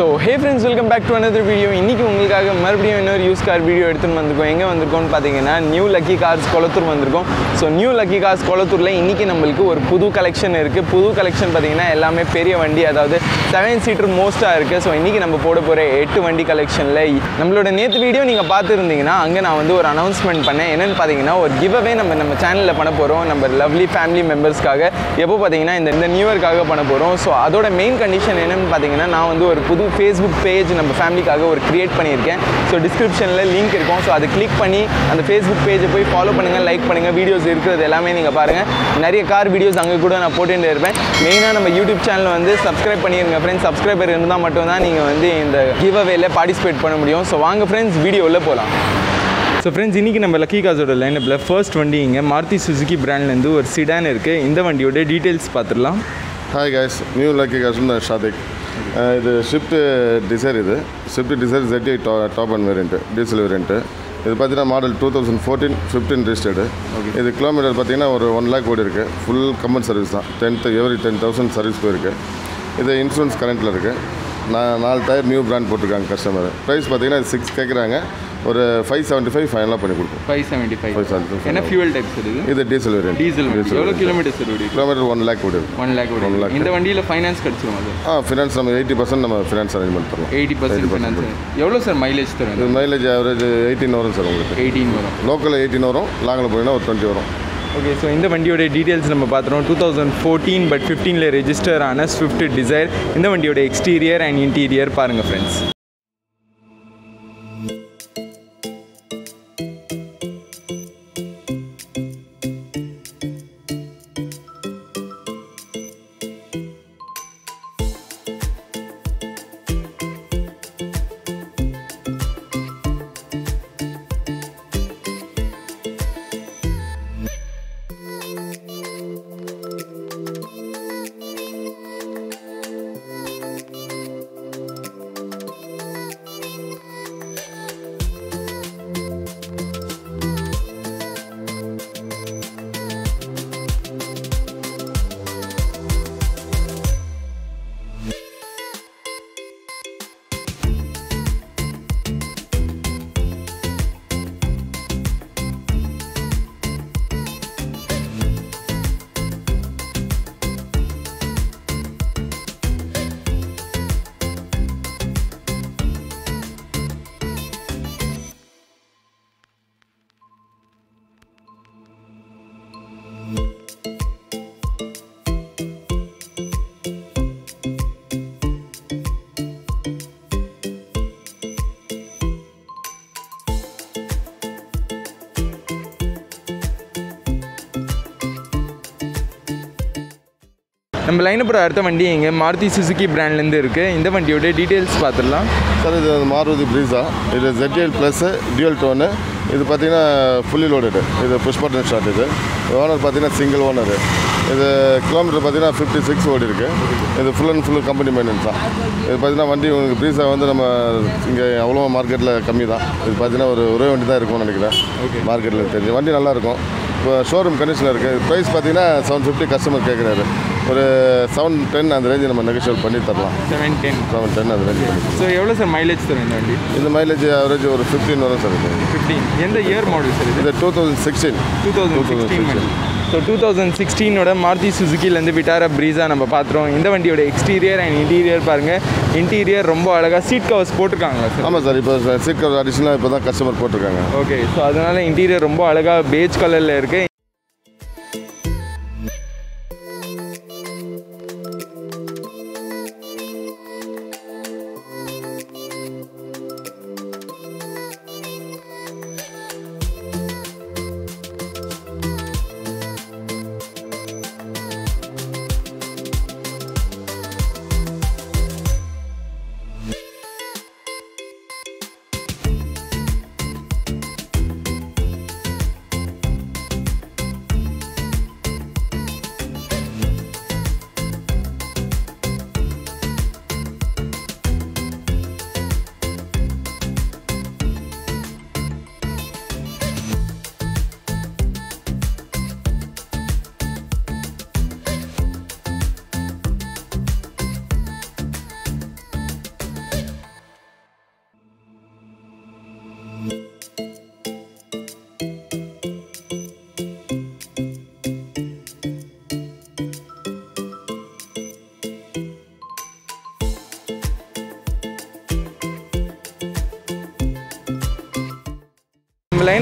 So hey friends welcome back to another video இன்றைக்கி உங்களுக்காக மறுபடியும் இன்னொரு யூஸ் கார் வீடியோ எடுத்துன்னு வந்திருக்கோம் எங்கே வந்திருக்கோம்னு பார்த்தீங்கன்னா நியூ லக்கி கார்ஸ் கொளத்தூர் வந்திருக்கோம் ஸோ நியூ லக்கி கார்ஸ் கொளத்தூரில் இன்றைக்கி நம்மளுக்கு ஒரு புது கலெக்ஷன் இருக்குது புது கலெக்ஷன் பார்த்தீங்கன்னா எல்லாமே பெரிய வண்டி அதாவது செவன் சீட்டர் மோஸ்ட்டாக இருக்குது ஸோ இன்றைக்கி நம்ம போட போகிற எட்டு வண்டி கலெக்ஷனில் நம்மளோட நேற்று வீடியோ நீங்கள் பார்த்துருந்தீங்கன்னா அங்கே நான் வந்து ஒரு அனௌன்ஸ்மெண்ட் பண்ணேன் என்னென்னு பார்த்தீங்கன்னா ஒரு கிவ்அவே நம்ம நம்ம சேனலில் பண்ண போகிறோம் நம்ம லவ்லி ஃபேமிலி மெம்பர்ஸ்க்காக எப்போ பார்த்தீங்கன்னா இந்த இந்த நியூ இயர்க்காக பண்ண போகிறோம் ஸோ அதோட மெயின் கண்டிஷன் என்னென்னு பார்த்தீங்கன்னா நான் வந்து ஒரு புது ஃபேஸ்புக் பேஜ் நம்ம ஃபேமிலிக்காக ஒரு க்ரியேட் பண்ணியிருக்கேன் ஸோ டிஸ்கிரிப்ஷனில் லிங்க் இருக்கும் ஸோ அதை கிளிக் பண்ணி அந்த ஃபேஸ்புக் பேஜை போய் ஃபாலோ பண்ணுங்கள் லைக் பண்ணுங்கள் வீடியோஸ் இருக்கிறது எல்லாமே நீங்கள் பாருங்கள் நிறைய கார் வீடியோஸ் அங்கே கூட நான் போட்டுட்டு இருப்பேன் மெயினாக நம்ம யூடியூப் சேனல் வந்து சப்ஸ்கிரைப் பண்ணிடுங்க ஃப்ரெண்ட்ஸ் சப்ஸ்கிரைபர் இருந்தால் மட்டும்தான் நீங்கள் வந்து இந்த கிவ் அவேல பார்ட்டிசிபேட் பண்ண முடியும் ஸோ வாங்க ஃப்ரெண்ட்ஸ் வீடியோவில் போகலாம் ஸோ ஃப்ரெண்ட்ஸ் இன்றைக்கி நம்ம லக்கி காசோட லைனப்பில் ஃபர்ஸ்ட் வண்டி இங்கே மாருதி சுசுகி பிராண்ட்லேருந்து ஒரு சிடான் இருக்குது இந்த வண்டியோட டீட்டெயில்ஸ் பார்த்துடலாம் ஹாய் guys நியூ லக்கி காசு ஷாதிக் அஹ் இது ஷிஃப்ட் டிசைர் இது ஷிஃப்ட் டிசைர் ZI டா top end variant diesel variant இது பார்த்தீங்கன்னா model two thousand fourteen fifteen registered இது கிலோமீட்டர் பார்த்தீங்கன்னா ஒரு ஒன் லேக் ஓடி இருக்குது ஃபுல் கம்பன் சர்வீஸ் தான் tenth every ten thousand service போயிருக்கு இது இன்சூரன்ஸ் கரண்ட்டில் இருக்குது நான் நாலு டயர் நியூ பிராண்ட் போட்டிருக்காங்க கஸ்டமர் ப்ரைஸ் பார்த்தீங்கன்னா சிக்ஸ் கேட்குறாங்க ஒரு ஃபைவ் செவன்ட்டி ஃபைவ் ஃபைனலாக பண்ணி கொடுப்போம் ஃபைவ் செவன்ட்டி ஃபைவ் 575. என்ன ஃபியூல் டைப் சார் இது இது டீசல் வேரியண்ட் டீசல் எவ்வளோ கிலோமீட்டர் சார் ஓடி கிலோமீட்டர் ஒன் லேக் ஓடி இருக்கு ஒன் லேக் ஓடி இந்த வண்டியில் ஃபைனான்ஸ் கிடச்சிரும் அது ஆ ஃபினான்ஸ் நம்ம எயிட்டி பர்சன்ட் நம்ம ஃபினான்ஸ் அரேஞ்ச்மெண்ட் தரோம் எயிட்டி பர்சன்ட் ஃபைனான்ஸ் எவ்வளோ சார் மைலேஜ் தரும் இது மைலேஜ் ஆவரேஜ் எயிட்டீன் வரும் சார் உங்களுக்கு எயிட்டீன் வரும் லோக்கலில் எயிட்டீன் வரும் லாங்கில் போனீங்கன்னா ஒரு டுவெண்ட்டி வரும் ஓகே ஸோ இந்த வண்டியோட டீட்டெயில்ஸ் நம்ம பார்த்துறோம் டூ தௌசண்ட் ஃபோர்டீன் பட் ஃபிஃப்டீனில் ரெஜிஸ்டர் ஆன ஸ்விஃப்ட் டிசைர் இந்த வண்டியோட எக்ஸ்டீரியர் அண்ட் இன்டீரியர் பாருங்கள் ஃப்ரெண்ட்ஸ் நம்ம லைனப்போட அடுத்த வண்டி இங்கே மாருதி சுசுகி பிராண்ட்லேருந்து இருக்குது இந்த வண்டியோட டீட்டெயில்ஸ் பார்த்துடலாம் சார் இது மாருதி ப்ரீஸா இது ZL ப்ளஸ் டியூல் டோனு இது பார்த்தீங்கன்னா ஃபுல்லி லோடடு இது புஷ் பட்டன் ஷாட் இது ஓனர் பார்த்தீங்கன்னா சிங்கிள் ஓனர் இது கிலோமீட்டர் பார்த்தீங்கன்னா ஃபிஃப்டி சிக்ஸ் ஓடி இருக்கு இது full and full company maintenance தான் இது பார்த்தீங்கன்னா வண்டி உங்களுக்கு ப்ரீஸா வந்து நம்ம இங்கே அவ்வளோ மார்க்கெட்டில் கம்மி தான் இது பார்த்தீங்கன்னா ஒரு ஒரே வண்டி தான் இருக்கும்னு நினைக்கிறேன் மார்க்கெட்டில் தெரிஞ்சு வண்டி நல்லா இருக்கும் இப்போ ஷோரூம் கண்டிஷனில் இருக்குது ப்ரைஸ் பார்த்தீங்கன்னா செவன் ஃபிஃப்டி கஸ்டமர் கேட்குறாரு ஒரு செவன் டென் அந்த ரேஞ்சு நம்ம நெகோஷியல் பண்ணி தரலாம் செவன் டென் செவன் டென் அந்த ரேஞ்சு பண்ணி ஸோ எவ்வளோ சார் மைலேஜ் தரும் இந்த வண்டி இந்த மைலேஜ் ஆவரேஜ் ஒரு ஃபிஃப்டீன் வரும் சார் இது ஃபிஃப்டீன் எந்த இயர் மாடல் சார் இது இது two thousand sixteen two thousand sixteen so two thousand சிக்ஸ்டீனோட மாருதி சுசுக்கிலேருந்து விட்டாரா ப்ரீஸா நம்ம பார்த்துறோம் இந்த வண்டியோட எக்ஸ்டீரியர் அண்ட் இன்டீரியர் பாருங்கள் இன்டீரியர் ரொம்ப அழகாக சீட் கவர்ஸ் போட்டிருக்காங்களா சார் ஆமாம் சார் இப்போ சீட் கவர் அடிஷனலாக இப்போ தான் கஸ்டமர் போட்டிருக்காங்க ஓகே ஸோ அதனால் இன்டீரியர் ரொம்ப அழகாக பேஜ் கலரில் இருக்குது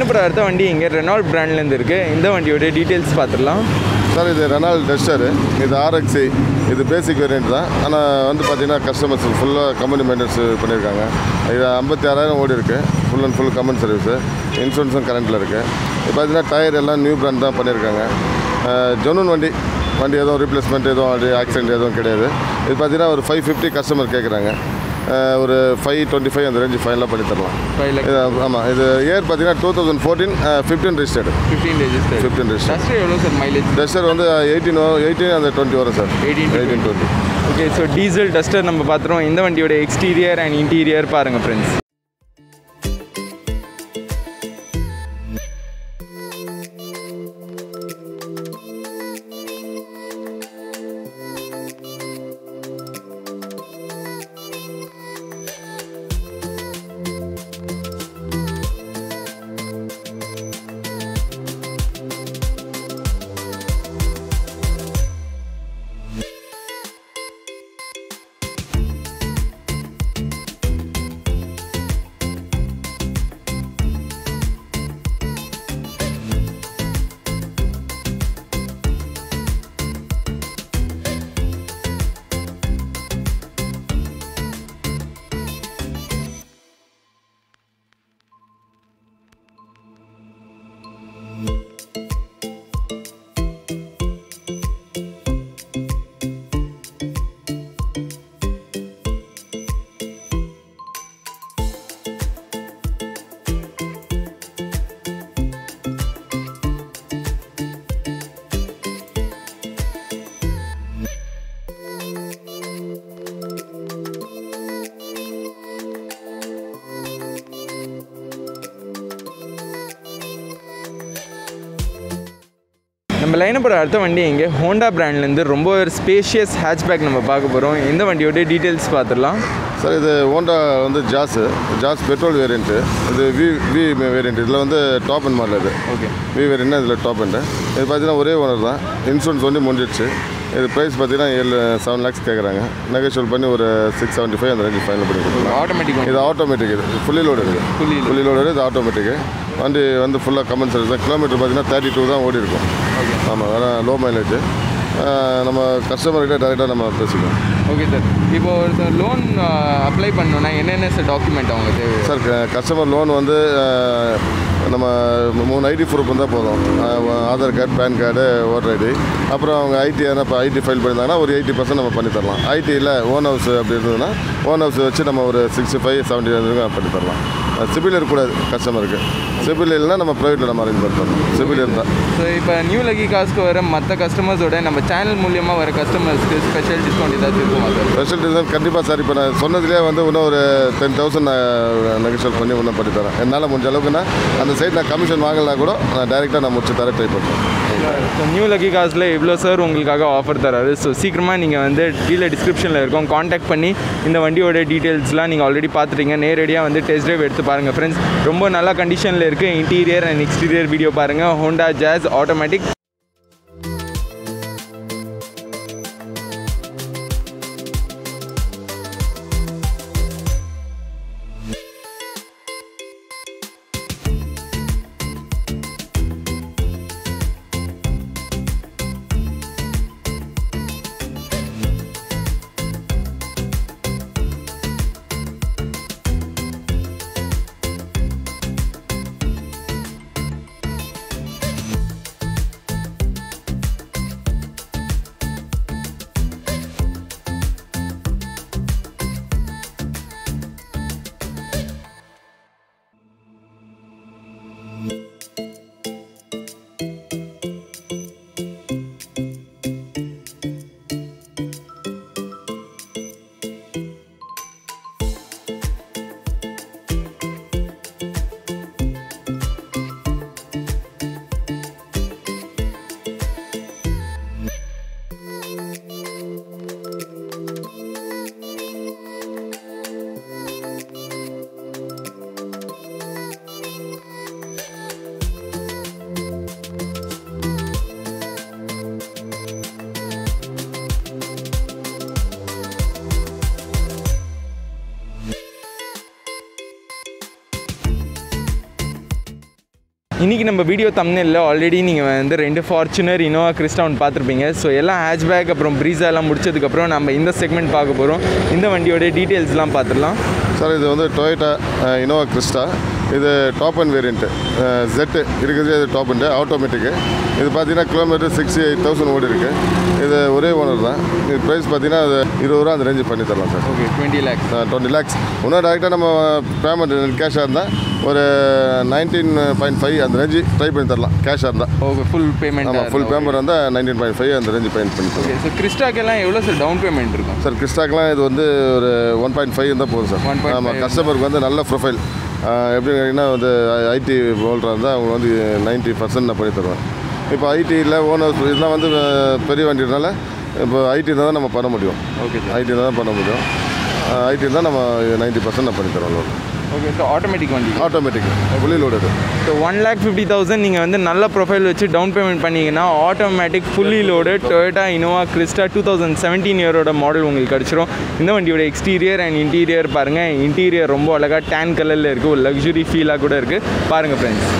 லைனப்போட அடுத்த வண்டி இங்கே ரெனால்ட் பிராண்ட்லேருந்து இருக்குது இந்த வண்டியோட டீட்டெயில்ஸ் பார்த்துடலாம் சார் இது ரெனால் டஸ்டரு இது ஆர்எக்ஸி இது பேசிக் வேரியன்ட் தான் ஆனால் வந்து பார்த்தீங்கன்னா கஸ்டமர்ஸ் ஃபுல்லாக கம்பெனி மெயின்டெனன்ஸ் பண்ணியிருக்காங்க இது ஐம்பத்தி ஆறாயிரம் ஓடி இருக்குது full and full company service இன்சூரன்ஸும் கரண்ட்டில் இருக்குது இது பார்த்தீங்கன்னா டயர் எல்லாம் நியூ பிராண்ட் தான் பண்ணியிருக்காங்க ஜொனூன் வண்டி வண்டி எதுவும் ரீப்ளேஸ்மெண்ட் எதுவும் அப்படி ஆக்சிடென்ட் எதுவும் கிடையாது இது பார்த்தீங்கன்னா ஒரு ஃபைவ் ஃபிஃப்டி கஸ்டமர் கேட்குறாங்க ஒரு ஃபைவ் டுவெண்ட்டி ஃபைவ் அந்த ரேஞ்சு ஃபைனலாக பண்ணி தரலாம் ஃபைவ் லேக் இது ஆமாம் இது இயர் பார்த்தீங்கன்னா two thousand fourteen fifteen registered fifteen register fifteen register Duster எவ்வளோ சார் மைலேஜ் டஸ்டர் வந்து எயிட்டீன் எயிட்டீன் அந்த டுவெண்ட்டி வரும் sir 18 to eighteen twenty okay so diesel Duster நம்ம பார்த்துருவோம் இந்த வண்டியோட எக்ஸ்டீரியர் அண்ட் இன்டீரியர் பாருங்கள் ஃப்ரெண்ட்ஸ் நம்ம லைனப்போட அடுத்த வண்டி இங்கே ஹோண்டா பிராண்ட்லேருந்து ரொம்ப ஒரு ஸ்பேஷியஸ் ஹேட்ச்பேக் நம்ம பார்க்க போகிறோம் இந்த வண்டியோட டீட்டெயில்ஸ் பார்த்துடலாம் சார் இது ஹோண்டா வந்து ஜாஸு ஜாஸ் பெட்ரோல் வேரியண்ட்டு இது வி வி வேரியண்ட் இதில் வந்து டாப் அண்ட் மாடல் இது ஓகே வி வேரியண்ட் இதில் டாப் அண்டு இது பார்த்தீங்கன்னா ஒரே ஓனர் தான் இன்சூரன்ஸ் வந்து முடிஞ்சிடுச்சு இது ப்ரைஸ் பார்த்தீங்கன்னா ஏழு செவன் லேக்ஸ் கேட்குறாங்க நெகோஷியல் பண்ணி ஒரு சிக்ஸ் செவன்ட்டி ஃபைவ் அந்த ரேஞ்சு ஃபைனல் பண்ணி கொடுக்கலாம் ஆட்டோமேட்டிக் இது ஆட்டோமேட்டிக் இது ஃபுல்லி லோடு இருக்குது Fully load. ஃபுல்லி லோடு இது ஆட்டோமேட்டிக்கு வண்டி வந்து ஃபுல்லாக கமெண்ட் சர்வீஸ் தான் கிலோமீட்டர் பார்த்தீங்கன்னா தேர்ட்டி டூ தான் ஓடி இருக்கும் ஆமாம் வேறு லோ மைலேஜ் நம்ம கஸ்டமர்கிட்ட டேரெக்டாக நம்ம பேசிக்கலாம் ஓகே சார் இப்போ ஒருத்தர் லோன் அப்ளை பண்ணணும்னா என்னென்ன சார் டாக்குமெண்ட் அவங்க தேவை சார் கஸ்டமர் லோன் வந்து அஹ், நம்ம மூணு ஐடி ப்ரூஃப் இருந்தால் போதும் அஹ், Aadhaar card PAN card voter ID அப்புறம் அவங்க ஐடி எதனா இப்போ ஐடி ஃபைல் பண்ணியிருந்தாங்கன்னா ஒரு எயிட்டி பர்சன்ட் நம்ம பண்ணி தரலாம் ஐடி இல்லை ஓன் ஹவுஸ் அப்படி இருந்ததுன்னா ஓன் ஹவுஸ் வச்சு நம்ம ஒரு சிக்ஸ்டி ஃபைவ் செவன்ட்டி வரைக்கும் பண்ணி தரலாம் சிபில் இருக்கக்கூடாது கஸ்டமருக்கு சிபில் இல்லைன்னா நம்ம ப்ரைவேட்டில் நம்ம அரேஞ்ச் பண்ணி தரலாம் சிபில் இருந்தால் ஸோ இப்போ நியூ லக்கி காசுக்கு வர மற்ற கஸ்டமர்ஸோட நம்ம சேனல் மூலியமாக வர கஸ்டமர்ஸ்க்கு ஸ்பெஷல் டிஸ்கவுண்ட் ஏதாச்சும் இருக்குமா சார் ஸ்பெஷல் டிசைன் கண்டிப்பாக சார் இப்போ நான் சொன்னதுலேயே வந்து இன்னும் ஒரு டென் தௌசண்ட் நான் நெகோஷியல் பண்ணி இன்னும் பண்ணி தரேன் என்னால் முடிஞ்ச அளவுக்கு நான் அந்த சைட் நான் கமிஷன் வாங்கலனா கூட நான் டைரெக்டாக நான் முடிச்சு தர ட்ரை பண்ணுறேன் ஸோ நியூ லக்கி காசில் இவ்வளோ சார் உங்களுக்காக ஆஃபர் தராரு ஸோ சீக்கிரமாக நீங்கள் வந்து கீழே டிஸ்கிரிப்ஷனில் இருக்கும் காண்டாக்ட் பண்ணி இந்த வண்டியோட டீட்டெயில்ஸ்லாம் நீங்கள் ஆல்ரெடி பார்த்துட்டீங்க நேரடியாக வந்து டெஸ்ட் ட்ரைவ் எடுத்து பாருங்கள் ஃப்ரெண்ட்ஸ் ரொம்ப நல்ல கண்டிஷனில் இருக்குது இன்டீரியர் அண்ட் எக்ஸ்டீரியர் வீடியோ பாருங்கள் ஹோண்டா ஜாஸ் ஆட்டோமேட்டிக் இன்றைக்கி நம்ம வீடியோ தம்னில் ஆல்ரெடி நீங்கள் வந்து ரெண்டு ஃபார்ச்சுனர் இனோவா கிறிஸ்டா ஒன்று பார்த்துருப்பீங்க ஸோ எல்லாம் ஹேட்ச்பேக் அப்புறம் ப்ரீஸா எல்லாம் முடிச்சதுக்கப்புறம் நம்ம இந்த செக்மெண்ட் பார்க்க போகிறோம் இந்த வண்டியோட டீட்டெயில்ஸ்லாம் பார்த்துடலாம் சார் இது வந்து டொயோட்டா இனோவா கிறிஸ்டா இது டாப் அண்ட் வேரியண்ட்டு ஜெட்டு இருக்கிறது இது டாப் அண்டு ஆட்டோமேட்டிக்கு இது பார்த்தீங்கன்னா கிலோமீட்டர் சிக்ஸ்டி எயிட் தௌசண்ட் ஓடி இருக்குது இது ஒரே ஓனர் தான் இது ப்ரைஸ் பார்த்தீங்கன்னா அது இருபது ரூபா அந்த ரேஞ்சு பண்ணி தரலாம் sir okay twenty lakhs twenty lakhs இன்னும் டேரெக்டாக நம்ம பேமெண்ட் கேஷாக இருந்தால் ஒரு நைன்டீன் பாயிண்ட் ஃபைவ் அந்த ரேஞ்சு ட்ரை பண்ணி தரலாம் கேஷாக இருந்தால் ஓகே ஃபுல் பேமெண்ட் ஆமாம் ஃபுல் பேமெண்ட் இருந்தால் நைன்டீன் பாயிண்ட் ஃபைவ் அந்த ரேஞ்சு பேமெண்ட் பண்ணி தரலாம் ஓகே ஸோ கிறிஸ்டாக்கெல்லாம் எவ்வளோ சார் டவுன் பேமெண்ட் இருக்கும் சார் கிறிஸ்டாக்கெலாம் இது வந்து ஒரு ஒன் பாயிண்ட் ஃபைவ் இருந்தால் போதும் சார் 1.5 ஆமாம் கஸ்டமருக்கு வந்து நல்ல ப்ரொஃபைல் எப்படி கேட்டிங்கன்னா வந்து ஐடி ஹோல்டராக இருந்தால் அவங்க வந்து நைன்ட்டி பர்சன்ட் நான் பண்ணி தருவேன் இப்போ ஐடியில் ஓனர் இதெல்லாம் வந்து அஹ், பெரிய வண்டினால இப்போ ஐடி இருந்தால் தான் நம்ம பண்ண முடியும் ஓகே சார் ஐடி தான் பண்ண முடியும் ஐடி இருந்தால் நம்ம நைன்ட்டி பர்சன்ட் நான் பண்ணி தரோம் லோன் ஓகே ஸோ ஆட்டோமேட்டிக் வண்டி automatic fully loaded so one lakh fifty thousand நீங்கள் வந்து நல்ல ப்ரொஃபைல் வச்சு டவுன் பேமெண்ட் பண்ணீங்கன்னா automatic fully load Toyota Innova Crysta two thousand seventeen இயரோட மாடல் உங்களுக்கு கிடச்சிரும் இந்த வண்டியோட எக்ஸ்டீரியர் அண்ட் இன்டீரியர் பாருங்கள் இன்டீரியர் ரொம்ப அழகாக டேன் கலரில் இருக்குது ஒரு லக்ஸுரி ஃபீலாக கூட இருக்குது பாருங்கள் ஃப்ரெண்ட்ஸ்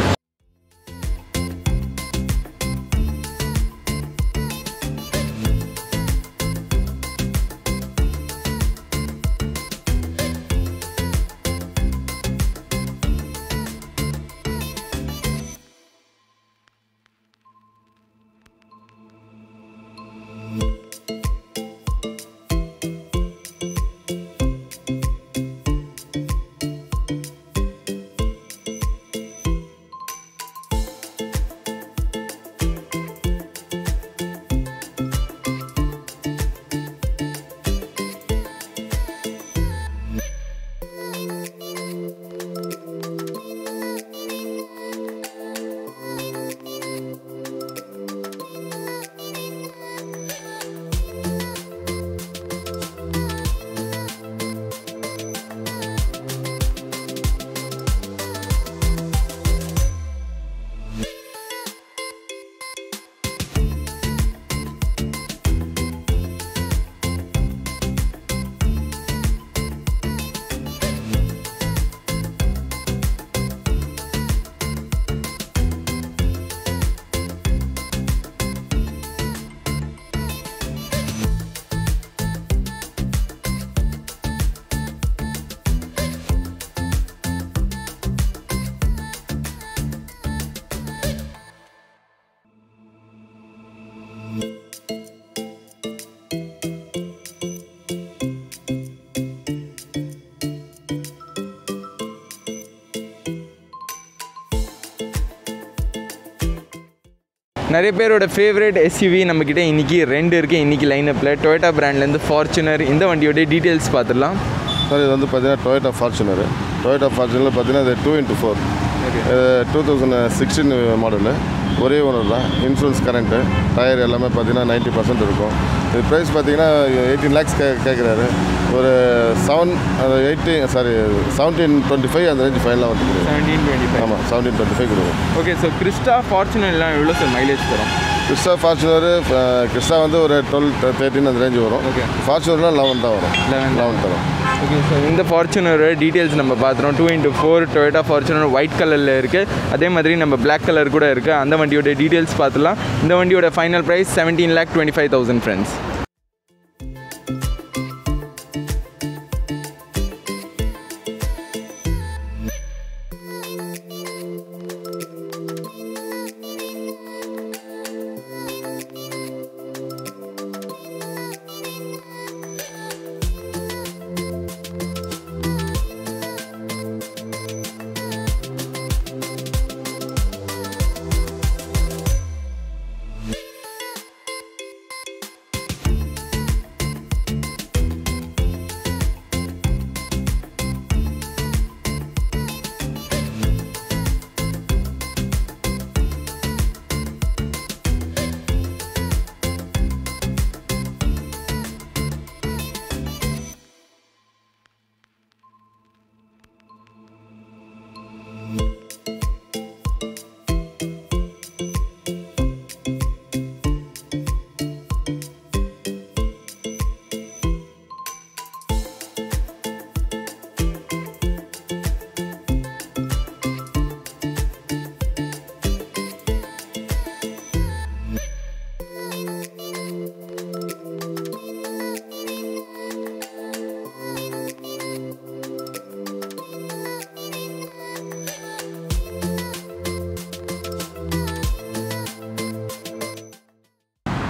நிறைய பேரோட ஃபேவரட் எஸ்யூவி நம்மக்கிட்ட இன்றைக்கி ரெண்டு இருக்குது இன்றைக்கி லைனப்பில் டொயோட்டா பிராண்ட்லேருந்து ஃபார்ச்சுனர் இந்த வண்டியோட டீட்டெயில்ஸ் பார்த்துடலாம் சார் இது வந்து பார்த்தீங்கன்னா டொயோட்டா ஃபார்ச்சுனர் டொயோட்டா ஃபார்ச்சுனர் பார்த்தீங்கன்னா இது two into four two thousand sixteen model ஒரே ஓனர் தான் இன்சூரன்ஸ் கரண்ட்டு டயர் எல்லாமே பார்த்தீங்கன்னா நைன்ட்டி பர்சன்ட் இருக்கும் இது ப்ரைஸ் பார்த்தீங்கன்னா எயிட்டீன் லேக்ஸ் கே கேட்குறாரு ஒரு seven eighty sorry seventeen twenty five அந்த ரேஞ்ச் ஃபைனலாக வந்து கொடுக்கும் செவன்டீன் டுவெண்ட்டி ஃபைவ் ஆமாம் செவன்டீன் டுவெண்ட்டி ஃபைவ் கொடுக்கும் ஓகே ஸோ கிறிஸ்டா ஃபார்ச்சுனர்லாம் எவ்வளோ சார் மைலேஜ் தரும் கிறிஸ்டா ஃபார்ச்சுனர் கிறிஸ்டா வந்து ஒரு டுவெல் தேர்ட்டின் அந்த ரேஞ்ச் வரும் Okay. ஃபார்ச்சுனர்லாம் லெவன் தான் வரும் 11 லெவன் தரும் ஓகே ஸோ இந்த ஃபார்ச்சுனரோட டீட்டெயில்ஸ் நம்ம பார்த்துறோம் two into four Toyota Fortuner white கலரில் இருக்குது அதே மாதிரி நம்ம Black கலர் கூட இருக்குது அந்த வண்டியோட டீட்டெயில்ஸ் பார்த்துலாம் இந்த வண்டியோட final price seventeen lakh twenty five thousand friends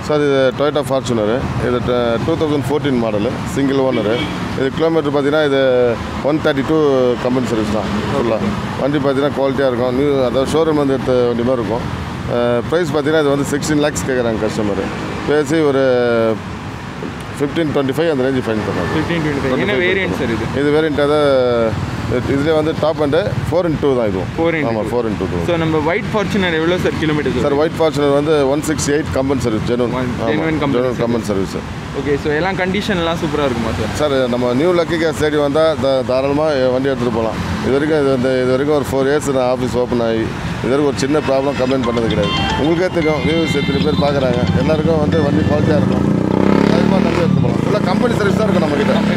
sir இது டொயோட்டா ஃபார்ச்சுனரு இது two thousand fourteen model single owner இது கிலோமீட்டர் பார்த்தீங்கன்னா இது one thirty two company service தான் ஃபுல்லாக வண்டி பார்த்தீங்கன்னா குவாலிட்டியாக இருக்கும் நியூ அதாவது ஷோரூம் வந்து எடுத்த வண்டி மாதிரி இருக்கும் ப்ரைஸ் பார்த்தீங்கன்னா இது வந்து சிக்ஸ்டீன் லேக்ஸ் கேட்குறாங்க கஸ்டமர் பேசி ஒரு ஃபிஃப்டீன் டுவெண்ட்டி ஃபைவ் அந்த ரேஞ்சு ஃபைன் பண்ணுறாங்க ஃபிஃப்டீன் டுவெண்ட்டி ஃபைவ் என்ன வேரியன்ட் சார் இது இது வேரியண்ட் அதாவது இதுலேயே வந்து top end four in two தான் இதுவும் 4 into ஆமாம் ஃபோர் இன் டூ ஸோ நம்ம ஒயிட் ஃபார்ச்சுனர் எவ்வளோ sir kilometre sir white Fortuner வந்து one six eight company service genuine One- genuine company service. Company service okay so எல்லாம் கண்டிஷன்லாம் சூப்பராக இருக்குமா சார் சார் நம்ம நியூ லக்கி கேஸ் ஸ்டேடியம் வந்தால் த தாராளமாக வண்டி எடுத்துகிட்டு போகலாம் இது வரைக்கும் இது வந்து இது வரைக்கும் ஒரு ஃபோர் இயர்ஸ் நான் ஆஃபீஸ் ஓப்பன் ஆகி இது வரைக்கும் ஒரு சின்ன ப்ராப்ளம் கம்ப்ளைண்ட் பண்ணது கிடையாது உங்களுக்கே தெரியும் வியூஸ் எத்தனை பேர் பார்க்குறாங்க எல்லாருக்கும் வந்து வண்டி குவாலிட்டியாக இருக்கும் அதிகமாக நம்பி எடுத்து போகலாம் ஃபுல்லாக கம்பெனி சர்வீஸ் தான் இருக்கும் நம்மக்கிட்ட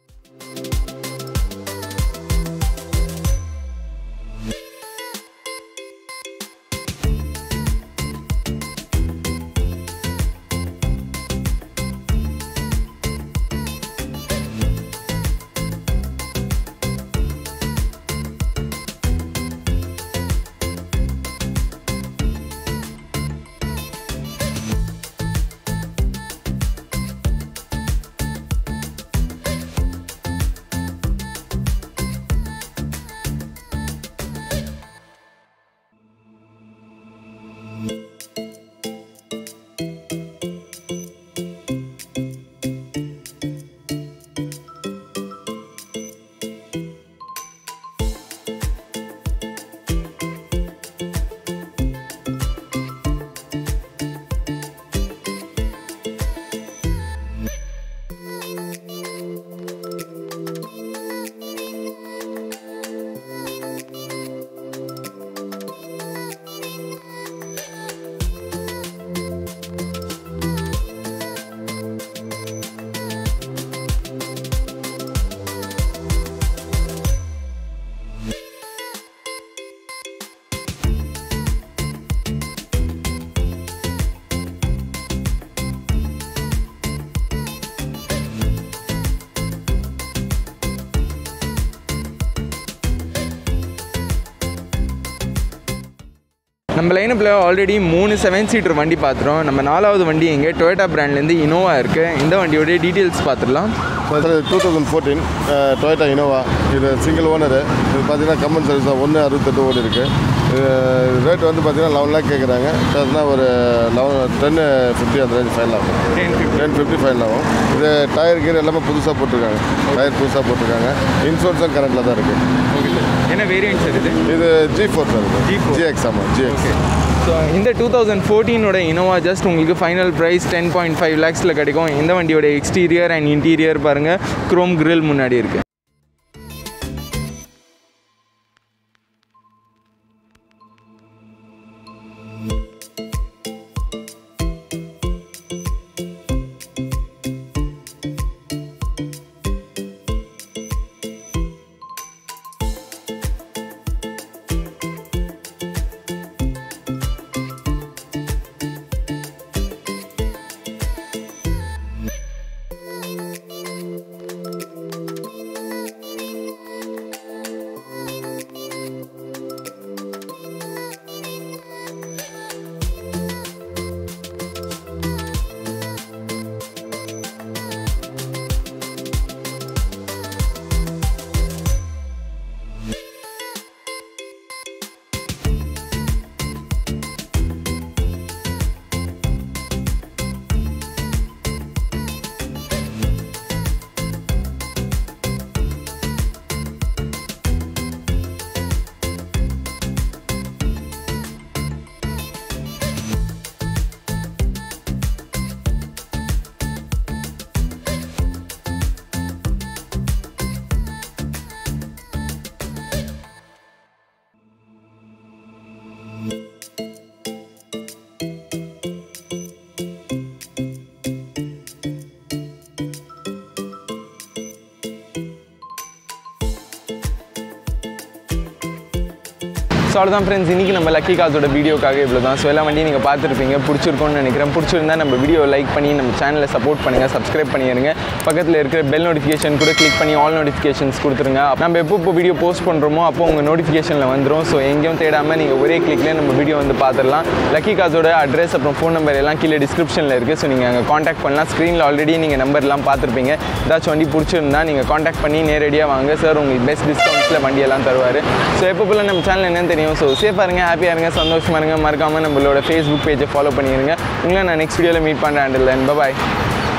நம்ம லைனப்பில் ஆல்ரெடி மூணு செவன் சீட்டர் வண்டி பார்த்துறோம் நம்ம நாலாவது வண்டி எங்கே டொயோட்டா பிராண்ட்லேருந்து இனோவா இருக்குது இந்த வண்டியோட டீட்டெயில்ஸ் பார்த்துடலாம் sir two thousand fourteen Toyota Innova இது சிங்கிள் ஓனரு இது பார்த்தீங்கன்னா கம்பன் சர்வீஸ் தான் ஒன்று அறுபத்தெட்டு ஓடி இருக்குது ரேட் வந்து பார்த்தீங்கன்னா லெவன் லேக் கேட்குறாங்க அதுனா ஒரு லெவன் டென் ஃபிஃப்டி அந்த ரேஞ்ச் ஃபைனல் ஆகும் ten fifty ten fifty final ஆகும் இது டயர் கீர் எல்லாமே புதுசாக போட்டிருக்காங்க டயர் புதுசாக போட்டிருக்காங்க இன்சூரன்ஸும் கரண்ட்டில் தான் இருக்குது ஓகே சார் என்ன வேரியன்ட் சார் இது இது ஜி ஃபோர் சார் இது G4. ஜிஎக்ஸ் ஆமாம் ஜிஎக்ஸ் ஓகே ஸோ இந்த டூ தௌசண்ட் ஃபோர்டீனோட இனோவா ஜஸ்ட் உங்களுக்கு final price ten point five லேக்ஸில் கிடைக்கும் இந்த வண்டியோட எக்ஸ்டீரியர் அண்ட் இன்டீரியர் பாருங்கள் குரோம் grill முன்னாடி இருக்குது அவ்வளோதான் ஃப்ரெண்ட்ஸ் இன்றைக்கி நம்ம லக்கி காசோட வீடியோக்காக இவ்வளோ தான் ஸோ எல்லா வண்டியும் நீங்கள் பார்த்துருப்பீங்க பிடிச்சிருக்கோன்னு நினைக்கிறேன் பிடிச்சிருந்தா நம்ம வீடியோ லைக் பண்ணி நம்ம சேனலை சப்போர்ட் பண்ணுங்கள் சப்ஸ்கிரைப் பண்ணிடுங்க பக்கத்தில் இருக்கிற பெல் நோட்டிஃபிகேஷன் கூட கிளிக் பண்ணி ஆல் நோட்டிஃபிகேஷன்ஸ் கொடுத்துருங்க நம்ம எப்போ இப்போ வீடியோ போஸ்ட் பண்ணுறோமோ அப்போ உங்கள் நோட்டிஃபிகேஷனில் வந்துடும் ஸோ எங்கேயும் தேடாமல் நீங்கள் ஒரே கிளிக்லேயே நம்ம வீடியோ வந்து பார்த்துடலாம் லக்கி காசோட அட்ரஸ் அப்புறம் ஃபோன் நம்பர் எல்லாம் கீழே டிஸ்கிரிப்ஷனில் இருக்குது ஸோ நீங்கள் அங்கே காண்டாக்ட் பண்ணலாம் ஸ்க்ரீனில் ஆல்ரெடி நீங்கள் நம்பர்லாம் பார்த்துருப்பீங்க ஏதாச்சும் வண்டி பிடிச்சிருந்தா நீங்கள் காண்டாக்ட் பண்ணி நேரடியாக வாங்க சார் உங்களுக்கு பெஸ்ட் டிஸ்கவுண்ட்ஸில் வண்டியெல்லாம் தருவார் ஸோ எப்போ போல நம்ம சேனல் என்னன்னு தெரியும் ஸோ சேஃபாக இருங்க ஹாப்பியாக இருங்க சந்தோஷமாக இருங்க மறக்காமல் நம்மளோட ஃபேஸ்புக் பேஜை ஃபாலோ பண்ணிடுங்க உங்களை நான் நெக்ஸ்ட் வீடியோவில் மீட் பண்ணுறேன் அண்ட் பாய்